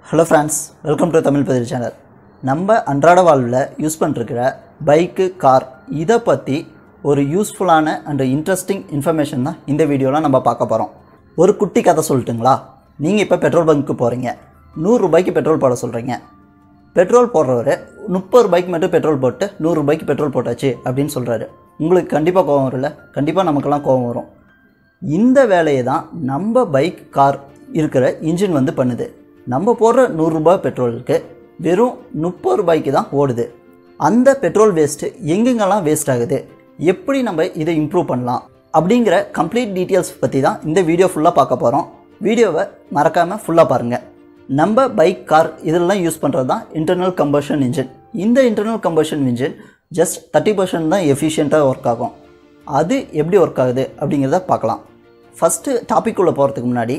hello friends welcome to Tamil பதில் channel நம்ம அன்றாட வாழ்வில் யூஸ் பண்ணிருக்கிற பைக்கு கார் இதை பற்றி ஒரு யூஸ்ஃபுல்லான அண்ட் இன்ட்ரெஸ்டிங் இன்ஃபர்மேஷன் தான் இந்த வீடியோவில் நம்ம பார்க்க போகிறோம் ஒரு குட்டி கதை சொல்லட்டுங்களா நீங்கள் இப்போ பெட்ரோல் பங்க்கு போகிறீங்க நூறுரூபாய்க்கு பெட்ரோல் போட சொல்கிறீங்க பெட்ரோல் போடுறவர் முப்பது ரூபாய்க்கு மட்டும் பெட்ரோல் போட்டு நூறுரூபாய்க்கு பெட்ரோல் போட்டாச்சு அப்படின்னு சொல்கிறாரு உங்களுக்கு கண்டிப்பாக கோவம் வரும்ல கண்டிப்பாக நமக்கெல்லாம் கோவம் வரும் இந்த வேலையை தான் நம்ம பைக் கார் இருக்கிற இன்ஜின் வந்து பண்ணுது நம்ம போடுற நூறுரூபா பெட்ரோலுக்கு வெறும் முப்பது ரூபாய்க்கு தான் ஓடுது அந்த பெட்ரோல் வேஸ்ட்டு எங்கெங்கெல்லாம் வேஸ்ட் ஆகுது எப்படி நம்ம இதை இம்ப்ரூவ் பண்ணலாம் அப்படிங்கிற கம்ப்ளீட் டீட்டெயில்ஸ் பற்றி தான் இந்த வீடியோ ஃபுல்லாக பார்க்க போகிறோம் வீடியோவை மறக்காமல் ஃபுல்லாக பாருங்கள் நம்ம பைக் கார் இதெல்லாம் யூஸ் பண்ணுறது தான் இன்டர்னல் கம்பஷன் இன்ஜின் இந்த internal combustion engine just thirty percent தான் எஃபிஷியண்ட்டாக ஒர்க் ஆகும் அது எப்படி ஒர்க் ஆகுது அப்படிங்கிறத பார்க்கலாம் ஃபஸ்ட்டு டாபிக் உள்ள போகிறதுக்கு முன்னாடி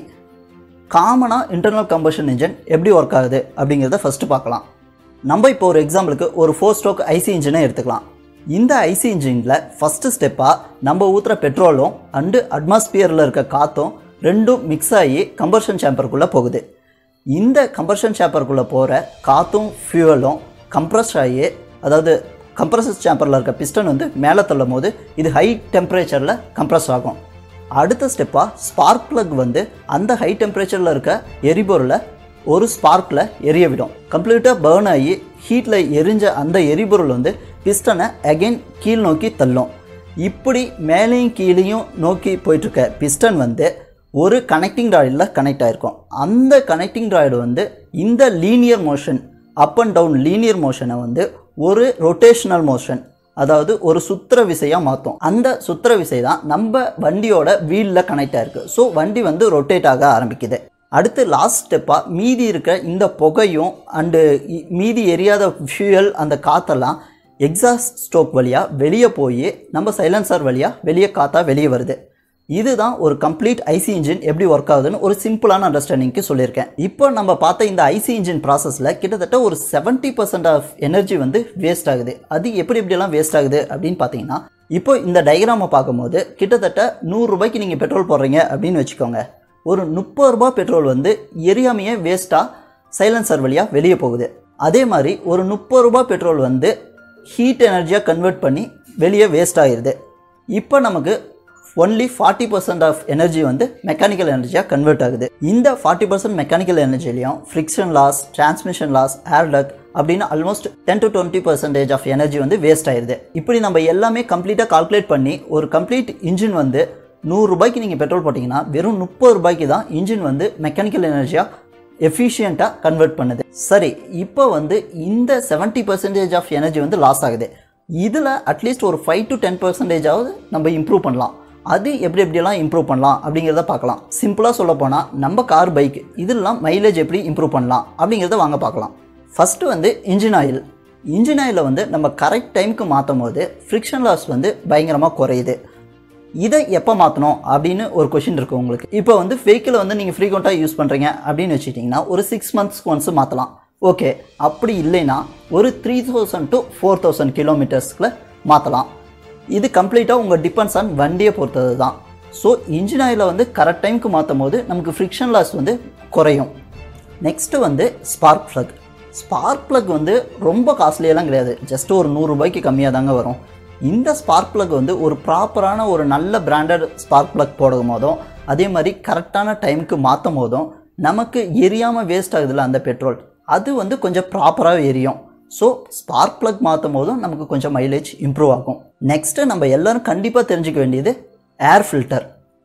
காமனாக இன்டர்னல் கம்பஷன் இன்ஜின் எப்படி ஒர்க் ஆகுது அப்படிங்கிறத ஃபஸ்ட்டு பார்க்கலாம் நம்ம இப்போ ஒரு எக்ஸாம்பிளுக்கு ஒரு ஃபோர் ஸ்ட்ரோக் ஐசி இன்ஜினை எடுத்துக்கலாம் இந்த ஐசி இன்ஜினில் ஃபஸ்ட்டு ஸ்டெப்பாக நம்ம ஊற்றுற பெட்ரோலும் அண்டு அட்மாஸ்பியரில் இருக்க காற்றும் ரெண்டும் மிக்ஸ் ஆகி கம்பர்ஷன் சேம்பருக்குள்ளே போகுது இந்த கம்பர்ஷன் சேம்பருக்குள்ளே போகிற காற்றும் ஃபியூவலும் கம்ப்ரஸ் ஆகி அதாவது கம்ப்ரஸர் சேம்பரில் இருக்க பிஸ்டன் வந்து மேலே தள்ளும் போது இது ஹை டெம்பரேச்சரில் கம்ப்ரஸ் ஆகும் அடுத்த ஸ்டெப்பாக ஸ்பார்க் plug வந்து அந்த ஹை டெம்பரேச்சரில் இருக்க எரிபொருளை ஒரு ஸ்பார்க்கில் எரிய விடும் கம்ப்ளீட்டாக பேர்ன் ஆகி ஹீட்டில் எரிஞ்ச அந்த எரிபொருள் வந்து பிஸ்டனை அகைன் கீழ் நோக்கி தள்ளும் இப்படி மேலேயும் கீழேயும் நோக்கி போயிட்டுருக்க பிஸ்டன் வந்து ஒரு கனெக்டிங் ட்ராய்டில் கனெக்ட் ஆகிருக்கும் அந்த கனெக்டிங் ட்ராய்டு வந்து இந்த linear motion up and down linear மோஷனை வந்து ஒரு ரொட்டேஷனல் மோஷன் அதாவது ஒரு சுத்திர விசையாக மாற்றும் அந்த சுத்திர விசை தான் நம்ம வண்டியோட வீலில் கனெக்ட் ஆயிருக்கு ஸோ வண்டி வந்து ரொட்டேட் ஆக ஆரம்பிக்குது அடுத்து லாஸ்ட் ஸ்டெப்பாக மீதி இருக்க இந்த புகையும் அண்டு மீதி எரியாத ஃபியூயல் அந்த காற்றெல்லாம் எக்ஸாஸ்ட் ஸ்டோக் வழியாக வெளியே போய் நம்ம சைலன்சர் வழியாக வெளியே காற்றா வெளியே வருது இதுதான் ஒரு கம்ப்ளீட் ஐசி இன்ஜின் எப்படி ஒர்க் ஆகுதுன்னு ஒரு சிம்பிளான அண்டர்ஸ்டாண்டிங்க்கு சொல்லியிருக்கேன் இப்போ நம்ம பார்த்த இந்த ஐசி இன்ஜின் ப்ராசஸில் கிட்டத்தட்ட ஒரு செவன்ட்டி பர்சன்ட் ஆஃப் எனர்ஜி வந்து வேஸ்ட் ஆகுது அது எப்படி எப்படியெல்லாம் வேஸ்ட் ஆகுது அப்படின்னு பார்த்தீங்கன்னா இப்போ இந்த டயக்ராமை பார்க்கும்போது கிட்டத்தட்ட நூறுரூபாய்க்கு நீங்கள் பெட்ரோல் போடுறீங்க அப்படின்னு வச்சுக்கோங்க ஒரு முப்பது ரூபாய் பெட்ரோல் வந்து எரியாமையே வேஸ்ட்டாக சைலன்சர் வழியாக வெளியே போகுது அதே மாதிரி ஒரு முப்பது ரூபாய் பெட்ரோல் வந்து ஹீட் எனர்ஜியாக கன்வெர்ட் பண்ணி வெளியே வேஸ்ட் ஆகிடுது இப்போ நமக்கு only forty percent of energy வந்து மெக்கானிக்கல் எனர்ஜியாக கன்வெர்ட் ஆகுது இந்த ஃபார்ட்டி பர்சன்ட் மெக்கானிக்கல் எனர்ஜிலையும் friction loss transmission loss air drag அப்படின்னு almost ten to twenty percentage of energy வந்து வேஸ்ட் ஆயிடுது இப்படி நம்ம எல்லாமே கம்ப்ளீட்டாக கால்குலேட் பண்ணி ஒரு கம்ப்ளீட் இன்ஜின் வந்து நூறுரூபாய்க்கு நீங்கள் பெட்ரோல் போட்டிங்கன்னா வெறும் முப்பது ரூபாய்க்கு தான் இன்ஜின் வந்து மெக்கானிக்கல் எனர்ஜியாக எஃபிஷியண்ட்டாக கன்வெர்ட் பண்ணுது சரி இப்போ வந்து இந்த செவன்ட்டி பர்சன்டேஜ் ஆஃப் எனர்ஜி வந்து லாஸ் ஆகுது இதில் அட்லீஸ்ட் ஒரு ஃபைவ் டு டென் பர்சன்டேஜாவது நம்ம இம்ப்ரூவ் பண்ணலாம் அது எப்படி எப்படியெல்லாம் இம்ப்ரூவ் பண்ணலாம் அப்படிங்கிறத பார்க்கலாம் சிம்பிளாக சொல்ல போனால் நம்ம கார் பைக் இதெல்லாம் மைலேஜ் எப்படி இம்ப்ரூவ் பண்ணலாம் அப்படிங்கிறத வாங்க பார்க்கலாம் ஃபஸ்ட்டு வந்து இன்ஜின் ஆயில் இன்ஜின் ஆயிலை வந்து நம்ம கரெக்ட் டைமுக்கு மாற்றும் போது ஃப்ரிக்ஷன் லாஸ் வந்து பயங்கரமாக குறையுது இதை எப்போ மாற்றணும் அப்படின்னு ஒரு கொஷின் இருக்குது உங்களுக்கு இப்போ வந்து வெஹிக்கிளை வந்து நீங்கள் ஃப்ரீக்வெண்ட்டாக யூஸ் பண்ணுறீங்க அப்படின்னு வச்சுட்டிங்கன்னா ஒரு சிக்ஸ் மந்த்ஸ்க்கு ஒன்ஸ் மாற்றலாம் ஓகே அப்படி இல்லைன்னா ஒரு three thousand to four thousand கிலோமீட்டர்ஸ்க்குள்ள மாற்றலாம் இது கம்ப்ளீட்டாக உங்கள் டிபெண்ட்ஸ் ஆன் வண்டியை பொறுத்தது தான் ஸோ இன்ஜின் ஆயிலை வந்து கரெக்ட் டைமுக்கு மாற்றும் போது நமக்கு ஃப்ரிக்ஷன் லாஸ் வந்து குறையும் நெக்ஸ்ட்டு வந்து ஸ்பார்க் ப்ளக் ஸ்பார்க் ப்ளக் வந்து ரொம்ப காஸ்ட்லியெல்லாம் கிடையாது ஜஸ்ட் ஒரு நூறுரூபாய்க்கு கம்மியாக தாங்க வரும் இந்த ஸ்பார்க் ப்ளக் வந்து ஒரு ப்ராப்பரான ஒரு நல்ல பிராண்டட் ஸ்பார்க் ப்ளக் போடும் போதும் அதே மாதிரி கரெக்டான டைமுக்கு மாற்றும் போதும் நமக்கு எரியாமல் வேஸ்ட் ஆகுதுல்ல அந்த பெட்ரோல் அது வந்து கொஞ்சம் ப்ராப்பராக எரியும் ஸோ ஸ்பார்க் ப்ளக் மாற்றும் போதும் நமக்கு கொஞ்சம் மைலேஜ் இம்ப்ரூவ் ஆகும் நெக்ஸ்ட்டு நம்ம எல்லோரும் கண்டிப்பாக தெரிஞ்சுக்க வேண்டியது ஏர் ஃபில்டர்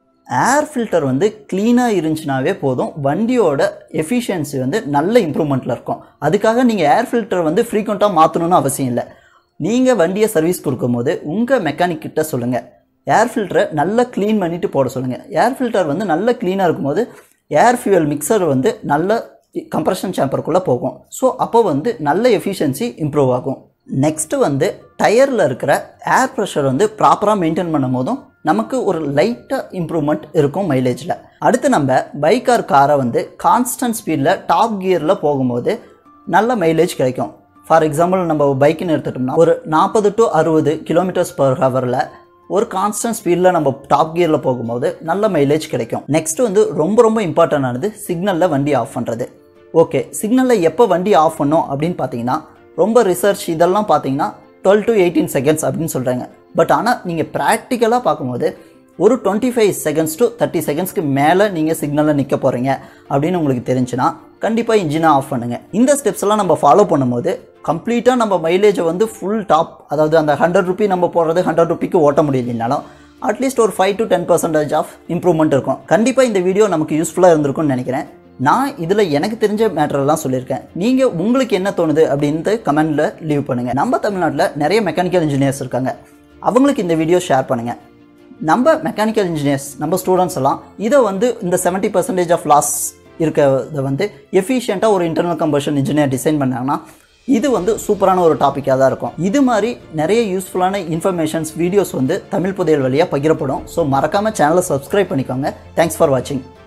ஏர் ஃபில்டர் வந்து க்ளீனாக இருந்துச்சுனாவே போதும் வண்டியோட எஃபிஷியன்சி வந்து நல்ல இம்ப்ரூவ்மெண்ட்டில் இருக்கும் அதுக்காக நீங்கள் ஏர் ஃபில்டர் வந்து ஃப்ரீக்வெண்ட்டாக மாற்றணும்னு அவசியம் இல்லை நீங்கள் வண்டியை சர்வீஸ் கொடுக்கும்போது உங்கள் மெக்கானிக் கிட்ட சொல்லுங்கள் ஏர் ஃபில்டரை நல்லா க்ளீன் பண்ணிவிட்டு போட சொல்லுங்கள் ஏர் ஃபில்டர் வந்து நல்ல க்ளீனாக இருக்கும்போது ஏர் ஃபியூயல் மிக்சர் வந்து நல்ல கம்ப்ரஷன் சேம்பருக்குள்ளே போகும் ஸோ அப்போ வந்து நல்ல எஃபிஷியன்சி இம்ப்ரூவ் ஆகும் நெக்ஸ்ட்டு வந்து டயரில் இருக்கிற ஏர் ப்ரெஷர் வந்து ப்ராப்பராக மெயின்டைன் பண்ணும் போதும் நமக்கு ஒரு லைட்டாக இம்ப்ரூவ்மெண்ட் இருக்கும் மைலேஜில் அடுத்து நம்ம பைக் ஆர் காரை வந்து கான்ஸ்டன்ட் ஸ்பீடில் டாப் கியரில் போகும்போது நல்ல மைலேஜ் கிடைக்கும் ஃபார் எக்ஸாம்பிள் நம்ம பைக்குன்னு எடுத்துட்டோம்னா ஒரு நாற்பது டு அறுபது கிலோமீட்டர்ஸ் பர் ஹவரில் ஒரு கான்ஸ்டன்ட் ஸ்பீடில் நம்ம டாப் கியரில் போகும்போது நல்ல மைலேஜ் கிடைக்கும் நெக்ஸ்ட் வந்து ரொம்ப ரொம்ப இம்பார்ட்டண்டானது சிக்னலில் வண்டி ஆஃப் பண்ணுறது ஓகே சிக்னலில் எப்போ வண்டி ஆஃப் பண்ணும் அப்படின்னு பார்த்தீங்கன்னா ரொம்ப ரிசர்ச் இதெல்லாம் பார்த்தீங்கன்னா டுவெல் டு எயிட்டீன் செகண்ட்ஸ் அப்படின்னு சொல்கிறாங்க பட் ஆனால் நீங்கள் ப்ராக்டிக்கலாக பார்க்கும்போது ஒரு twenty five seconds to thirty செகண்ட்ஸ்க்கு மேலே நீங்கள் சிக்னலில் நிற்க போகிறீங்க அப்படின்னு உங்களுக்கு தெரிஞ்சுன்னா கண்டிப்பாக இன்ஜினை ஆஃப் பண்ணுங்கள் இந்த ஸ்டெப்ஸ் எல்லாம் நம்ம ஃபாலோ பண்ணும்போது கம்ப்ளீட்டாக நம்ம மைலேஜை வந்து ஃபுல் டாப் அதாவது அந்த ஹண்ட்ரட் ருபி நம்ம போடுறது ஹண்ட்ரட் ருபிக்கு ஓட்ட முடியலனாலும் அட்லீஸ்ட் ஒரு five to ten percentage of improvement இருக்கும் கண்டிப்பாக இந்த வீடியோ நமக்கு யூஸ்ஃபுல்லாக இருந்திருக்கும்னு நினைக்கிறேன் நான் இதில் எனக்கு தெரிஞ்ச மேட்டரெல்லாம் சொல்லியிருக்கேன் நீங்கள் உங்களுக்கு என்ன தோணுது அப்படின்ட்டு கமெண்டில் லீவ் பண்ணுங்கள் நம்ம தமிழ்நாட்டில் நிறைய மெக்கானிக்கல் இன்ஜினியர்ஸ் இருக்காங்க அவங்களுக்கு இந்த வீடியோ ஷேர் பண்ணுங்கள் நம்ம மெக்கானிக்கல் இன்ஜினியர்ஸ் நம்ம ஸ்டூடெண்ட்ஸ் எல்லாம் இதை வந்து இந்த செவன்ட்டி பர்சன்டேஜ் ஆஃப் லாஸ் இருக்கிறத வந்து எஃபிஷியண்ட்டாக ஒரு இன்டர்னல் கம்பஷன் இன்ஜினியர் டிசைன் பண்ணாங்கன்னா இது வந்து சூப்பரான ஒரு டாப்பிக்காக தான் இருக்கும் இது மாதிரி நிறைய யூஸ்ஃபுல்லான இன்ஃபர்மேஷன்ஸ் வீடியோஸ் வந்து தமிழ் புதையல் வழியாக பகிரப்படும் ஸோ மறக்காமல் சேனலை சப்ஸ்கிரைப் பண்ணிக்கோங்க தேங்க்ஸ் ஃபார் வாட்சிங்